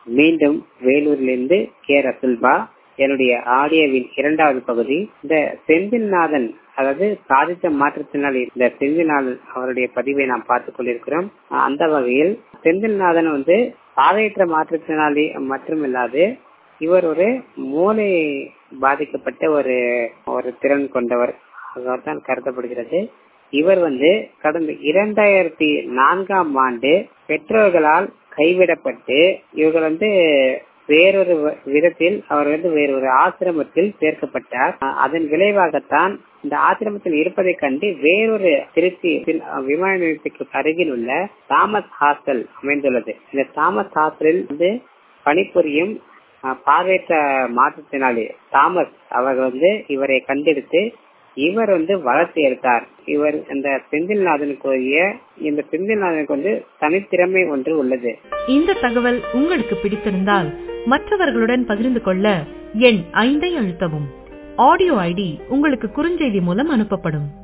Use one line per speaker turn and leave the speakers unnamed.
மீண்டும் வேலூரிலிருந்து கே ரசுல்பா என்னுடைய ஆடியோவின் இரண்டாவது பகுதி இந்த செந்தில்நாதன் அதாவது சாதித்த மாற்றத்தினால் இந்த செந்தில்நாதன் அவருடைய பதிவை நாம் பார்த்துக் கொண்டிருக்கிறோம் அந்த வகையில் செந்தில்நாதன் வந்து பார்வையற்ற மாற்றத்தினாலே மட்டுமில்லாது இவர் ஒரு மூளை பாதிக்கப்பட்ட ஒரு ஒரு திறன் கொண்டவர் தான் கருதப்படுகிறது இவர் வந்து கடந்த இரண்டாயிரத்தி நான்காம் ஆண்டு பெற்றோர்களால் கைவிடப்பட்டு இவர்கள் வந்து வேறொரு விதத்தில் அவர் வந்து வேறொரு ஆசிரமத்தில் சேர்க்கப்பட்டார் அதன் விளைவாகத்தான் இந்த ஆசிரமத்தில் இருப்பதை கண்டு வேறொரு திருச்சி விமான நிலையத்துக்கு அருகில் உள்ள தாமஸ் ஹாஸ்டல் அமைந்துள்ளது இந்த தாமஸ் ஹாஸ்டலில் வந்து பணிபுரியும் பார்வையற்ற மாற்றத்தினாலே தாமஸ் அவர்கள் வந்து இவரை கண்டெடுத்து இவர் வந்து வளர்த்து எடுத்தார் இவர் இந்த செந்தில்நாதனுக்குரிய இந்த செந்தில்நாதனுக்கு வந்து தனித்திறமை ஒன்று உள்ளது
இந்த தகவல் உங்களுக்கு பிடித்திருந்தால் மற்றவர்களுடன் பகிர்ந்து கொள்ள எண் ஐந்தை அழுத்தவும் ஆடியோ ஐடி உங்களுக்கு குறுஞ்செய்தி மூலம் அனுப்பப்படும்